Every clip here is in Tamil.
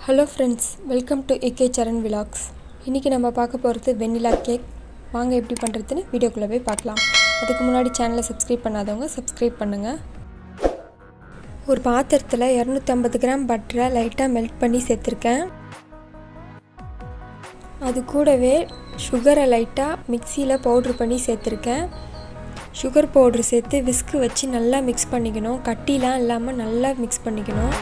hello friends welcome to A K Saran vlogs இன்றைக்கி நம்ம பார்க்க போகிறது வெண்ணிலா கேக் வாங்க எப்படி பண்ணுறதுன்னு வீடியோக்குள்ளே போய் பார்க்கலாம் அதுக்கு முன்னாடி சேனலை சப்ஸ்கிரைப் பண்ணாதவங்க சப்ஸ்கிரைப் பண்ணுங்கள் ஒரு பாத்திரத்தில் இரநூத்தம்பது கிராம் பட்டரை லைட்டாக மெல்ட் பண்ணி சேர்த்துருக்கேன் அது கூடவே சுகரை லைட்டாக மிக்சியில் பவுட்ரு பண்ணி சேர்த்துருக்கேன் சுகர் பவுட்ரு சேர்த்து விஸ்கு வச்சு நல்லா மிக்ஸ் பண்ணிக்கணும் கட்டிலாம் இல்லாமல் நல்லா மிக்ஸ் பண்ணிக்கணும்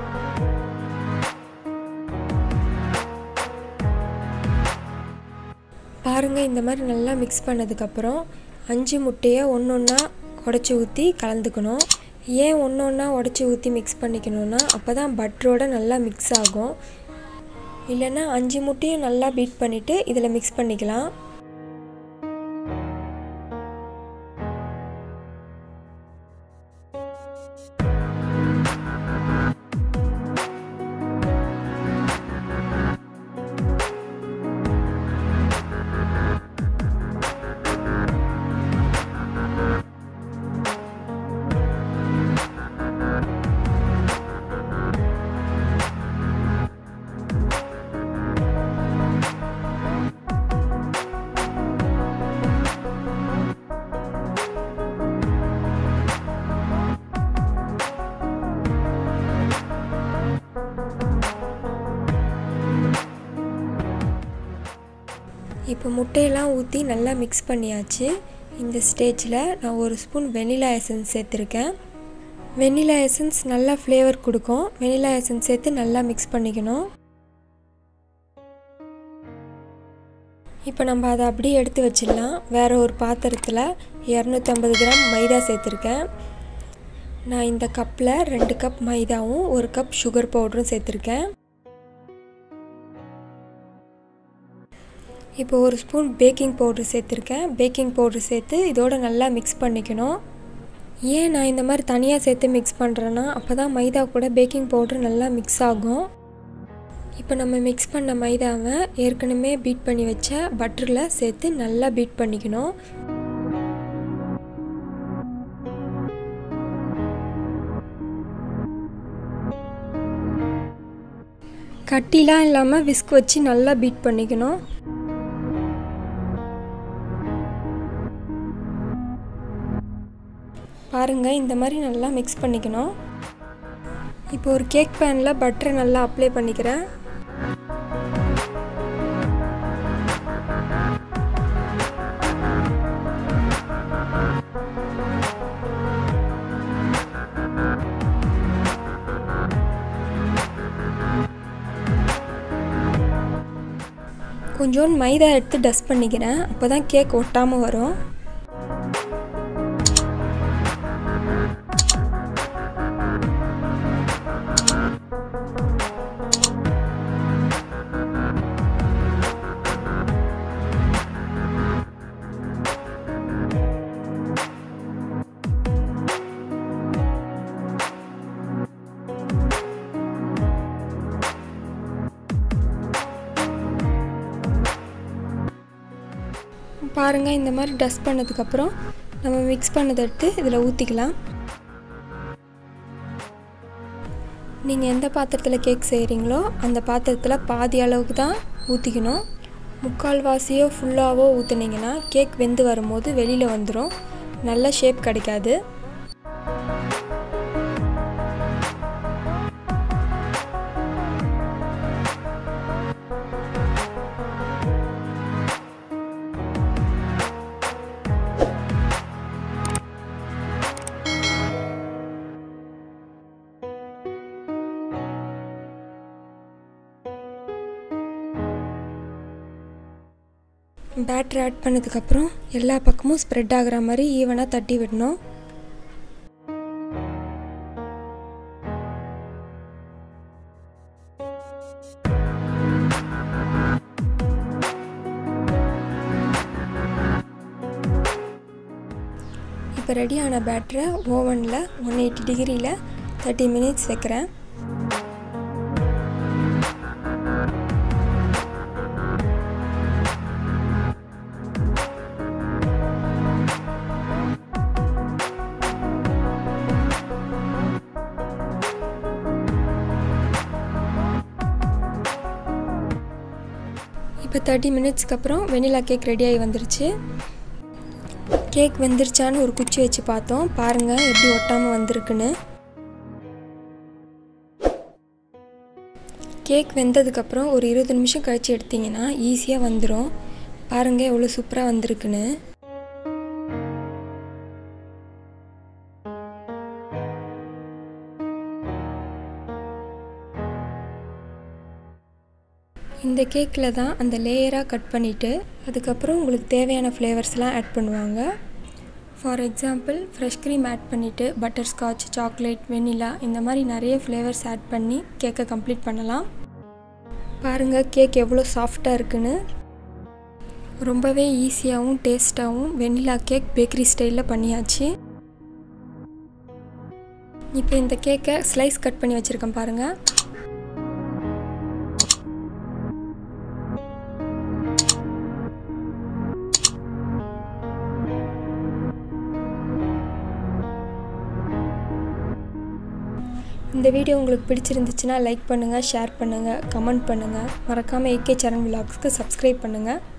பாருங்கள் இந்த மாதிரி நல்லா மிக்ஸ் பண்ணதுக்கப்புறம் அஞ்சு முட்டையை ஒன்று ஒன்றா உடச்சி ஊற்றி கலந்துக்கணும் ஏன் ஒன்று ஒன்றா உடச்சி ஊற்றி மிக்ஸ் பண்ணிக்கணுன்னா அப்போ தான் பட்டரோட நல்லா மிக்ஸ் ஆகும் இல்லைன்னா அஞ்சு முட்டையும் நல்லா பீட் பண்ணிவிட்டு இதில் மிக்ஸ் பண்ணிக்கலாம் இப்போ முட்டையெல்லாம் ஊற்றி நல்லா மிக்ஸ் பண்ணியாச்சு இந்த ஸ்டேஜில் நான் ஒரு ஸ்பூன் வெனிலா எசன்ஸ் சேர்த்துருக்கேன் வெனிலா எசன்ஸ் நல்லா ஃப்ளேவர் கொடுக்கும் வெனிலா எசன்ஸ் சேர்த்து நல்லா மிக்ஸ் பண்ணிக்கணும் இப்போ நம்ம அதை அப்படியே எடுத்து வச்சிடலாம் வேறு ஒரு பாத்திரத்தில் இரநூத்தம்பது கிராம் மைதா சேர்த்துருக்கேன் நான் இந்த கப்பில் ரெண்டு கப் மைதாவும் ஒரு கப் சுகர் பவுடரும் சேர்த்துருக்கேன் இப்போ ஒரு ஸ்பூன் பேக்கிங் பவுட்ரு சேர்த்துருக்கேன் பேக்கிங் பவுட்ரு சேர்த்து இதோட நல்லா மிக்ஸ் பண்ணிக்கணும் ஏன் நான் இந்த மாதிரி தனியாக சேர்த்து மிக்ஸ் பண்ணுறேன்னா அப்போ தான் மைதா கூட பேக்கிங் பவுட்ரு நல்லா மிக்ஸ் ஆகும் இப்போ நம்ம மிக்ஸ் பண்ண மைதாவை ஏற்கனவே பீட் பண்ணி வச்ச பட்டரில் சேர்த்து நல்லா பீட் பண்ணிக்கணும் கட்டிலாம் இல்லாமல் விஸ்க் வச்சு நல்லா பீட் பண்ணிக்கணும் பாருங்கள் இந்த மாதிரி நல்லா மிக்ஸ் பண்ணிக்கணும் இப்போ ஒரு கேக் பேனில் பட்டரை நல்லா அப்ளை பண்ணிக்கிறேன் கொஞ்சோண்டு மைதா எடுத்து டஸ்ட் பண்ணிக்கிறேன் அப்போ தான் கேக் ஒட்டாமல் வரும் பாருங்கள் இந்த மாதிரி டஸ்ட் பண்ணதுக்கப்புறம் நம்ம மிக்ஸ் பண்ணதை எடுத்து இதில் ஊற்றிக்கலாம் நீங்கள் எந்த பாத்திரத்தில் கேக் செய்கிறீங்களோ அந்த பாத்திரத்தில் பாதி அளவுக்கு தான் ஊற்றிக்கணும் முக்கால்வாசியோ ஃபுல்லாகவோ ஊற்றுனீங்கன்னா கேக் வெந்து வரும்போது வெளியில் வந்துடும் நல்ல ஷேப் கிடைக்காது பேட்டர் ஆட் பண்ணதுக்கப்புறம் எல்லா பக்கமும் ஸ்ப்ரெட் ஆகிற மாதிரி ஈவனாக தட்டி விடணும் இப்போ ரெடியான பேட்டரை ஓவனில் ஒன் எயிட்டி டிகிரியில் தேர்ட்டி மினிட்ஸ் வைக்கிறேன் ஒரு தேர்ட்டி மினிட்ஸ்க்கு அப்புறம் வெனிலா கேக் ரெடி ஆகி வந்துருச்சு கேக் வெந்துருச்சான்னு ஒரு குச்சி வச்சு பார்த்தோம் பாருங்கள் எப்படி ஒட்டாமல் வந்திருக்குன்னு கேக் வெந்ததுக்கப்புறம் ஒரு இருபது நிமிஷம் கழித்து எடுத்திங்கன்னா ஈஸியாக வந்துடும் பாருங்கள் எவ்வளோ சூப்பராக வந்திருக்குன்னு இந்த கேக்கில் தான் அந்த லேயராக கட் பண்ணிவிட்டு அதுக்கப்புறம் உங்களுக்கு தேவையான ஃப்ளேவர்ஸ்லாம் ஆட் பண்ணுவாங்க for example fresh cream add பண்ணிவிட்டு பட்டர் ஸ்காட்ச் சாக்லேட் வெனிலா இந்த மாதிரி நிறைய ஃப்ளேவர்ஸ் ஆட் பண்ணி கேக்கை கம்ப்ளீட் பண்ணலாம் பாருங்கள் கேக் எவ்வளோ சாஃப்டாக இருக்குன்னு ரொம்பவே ஈஸியாகவும் டேஸ்ட்டாகவும் வெனிலா கேக் பேக்கரி ஸ்டைலில் பண்ணியாச்சு இப்போ இந்த கேக்கை ஸ்லைஸ் கட் பண்ணி வச்சுருக்கேன் பாருங்கள் இந்த வீடியோ உங்களுக்கு பிடிச்சிருந்துச்சுன்னா லைக் பண்ணுங்கள் ஷேர் பண்ணுங்கள் கமெண்ட் பண்ணுங்கள் மறக்காமல் ஏகே சேனல் விலாக்ஸ்க்கு சப்ஸ்கிரைப் பண்ணுங்கள்